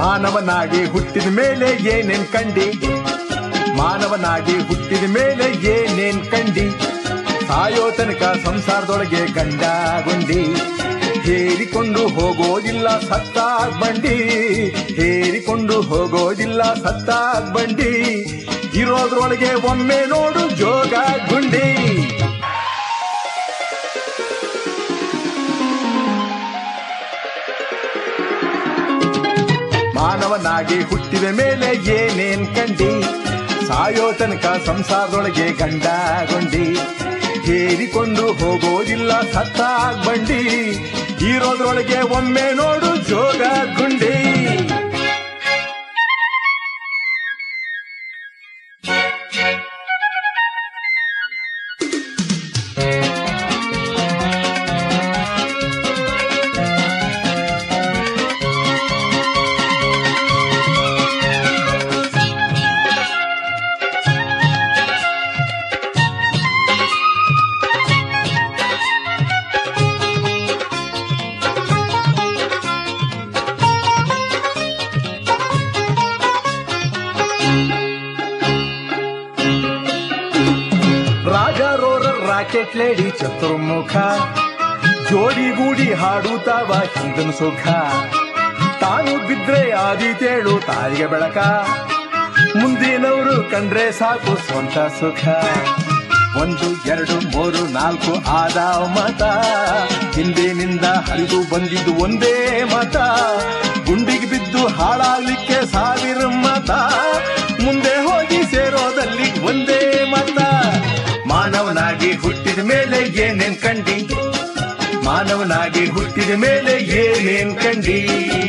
ಮಾನವನಾಗಿ ಹುಟ್ಟಿದ ಮೇಲೆ ಏನೇನ್ ಕಂಡಿ ಮಾನವನಾಗಿ ಹುಟ್ಟಿದ ಮೇಲೆ ಏನೇನ್ ಕಂಡಿ ಸಾಯೋ ತನಕ ಸಂಸಾರದೊಳಗೆ ಗಂಡ ಗುಂಡಿ ಹೇರಿಕೊಂಡು ಹೋಗೋದಿಲ್ಲ ಸತ್ತಾಗ್ ಬಂಡಿ ಹೇರಿಕೊಂಡು ಹೋಗೋದಿಲ್ಲ ಸತ್ತಾಗ್ ಬಂಡಿ ಇರೋದ್ರೊಳಗೆ ಒಮ್ಮೆ ನೋಡು ಜೋಗ ಗುಂಡಿ ಮಾನವನಾಗಿ ಹುಟ್ಟಿದ ಮೇಲೆ ಏನೇನ್ ಕಂಡಿ ಸಾಯೋ ತನಕ ಸಂಸಾರದೊಳಗೆ ಗಂಡ ಗುಂಡಿ ಹೇರಿಕೊಂಡು ಹೋಗೋದಿಲ್ಲ ಸತ್ತಾಗ್ ಬಂಡಿ ಇರೋದ್ರೊಳಗೆ ಒಮ್ಮೆ ನೋಡು ಜೋಗ ಗುಂಡಿ ರಾಜಾರೋರ ರಾಕೆಟ್ ಲೇಡಿ ಚತುರ್ಮುಖ ಜೋಡಿಗೂಡಿ ಹಾಡುತ್ತಾವ ಹಿಂದನ್ ಸುಖ ತಾನು ಬಿದ್ರೆ ಆದಿತೇಳು ತಾಯಿಗೆ ಬೆಳಕ ಮುಂದಿನವರು ಕಂಡ್ರೆ ಸಾಕು ಸ್ವಂತ ಸುಖ ಒಂದು ಎರಡು ಮೂರು ನಾಲ್ಕು ಆದ ಮತ ಹಿಂದಿನಿಂದ ಹರಿದು ಬಂದಿದ್ದು ಒಂದೇ ಮತ ಗುಂಡಿಗೆ ಬಿದ್ದು ಹಾಳಾಗ್ಲಿಕ್ಕೆ ಸಾವಿರ ಮತ ಮುಂದೆ ಹೋಗಿ ಸೇರೋದಲ್ಲಿ ಒಂದೇ ಮತ ಮಾನವನಾಗಿ ಹುಟ್ಟಿದ ಮೇಲೆ ಏನೇನ್ ಕಂಡಿ ಮಾನವನಾಗಿ ಹುಟ್ಟಿದ ಮೇಲೆ ಏನೇನ್ ಕಂಡಿ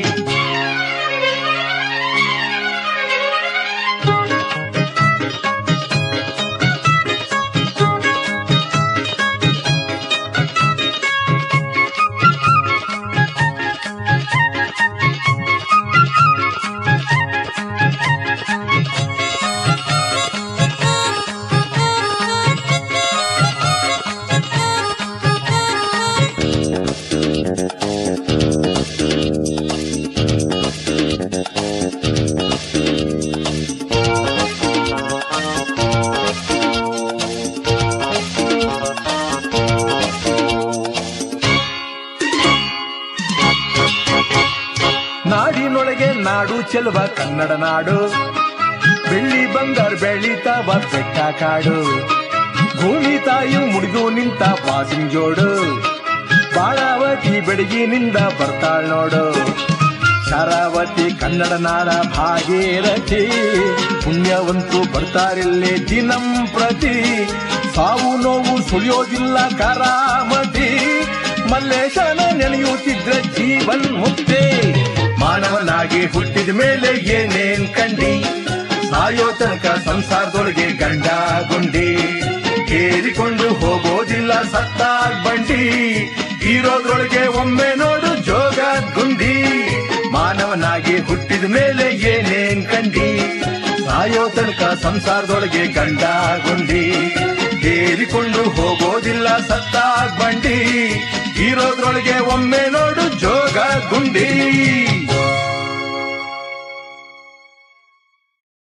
ನಾಡಿನೊಳಗೆ ನಾಡು ಚೆಲುವ ಕನ್ನಡ ನಾಡು ಬೆಳ್ಳಿ ಬಂಗಾರ ಬೆಳಿತಾವ ಬೆಟ್ಟ ಕಾಡು ಭೂಮಿ ತಾಯಿ ಮುಡಿದು ನಿಂತ ಪಾಸಿಂಗ್ ಜೋಡು ಬಾಳಾವತಿ ಬೆಡಗಿನಿಂದ ಬರ್ತಾಳ್ ನೋಡು ಶರಾವತಿ ಕನ್ನಡ ನಾಡ ಭಾಗೀರಥಿ ಪುಣ್ಯವಂತರು ಬರ್ತಾರಿಲ್ಲಿ ದಿನಂ ಪ್ರತಿ ಸಾವು ನೋವು ಸುಳಿಯೋದಿಲ್ಲ ಕರಾಮತಿ ಮಲ್ಲೇಶನ ನೆನೆಯುತ್ತಿದ್ರೆ ಜೀವನ್ ಮುಕ್ತಿ ಮಾನವನಾಗಿ ಹುಟ್ಟಿದ ಮೇಲೆ ಏನೇನ್ ಕಂಡಿ ಸಾಯೋ ತನಕ ಸಂಸಾರದೊಳಗೆ ಗಂಡ ಗುಂಡಿ ಕೇರಿಕೊಂಡು ಹೋಗೋದಿಲ್ಲ ಸತ್ತಾಗ್ ಬಂಡಿ ಇರೋದ್ರೊಳಗೆ ಒಮ್ಮೆ ನೋಡು ಜೋಗ ಗುಂಡಿ ಮಾನವನಾಗಿ ಹುಟ್ಟಿದ ಮೇಲೆ ಏನೇನ್ ಕಂಡಿ ಸಾಯೋ ತನಕ ಸಂಸಾರದೊಳಗೆ ಗಂಡ ಗುಂಡಿ ಹೇರಿಕೊಂಡು ಹೋಗೋದಿಲ್ಲ ಸತ್ತಾಗ್ ಬಂಡಿ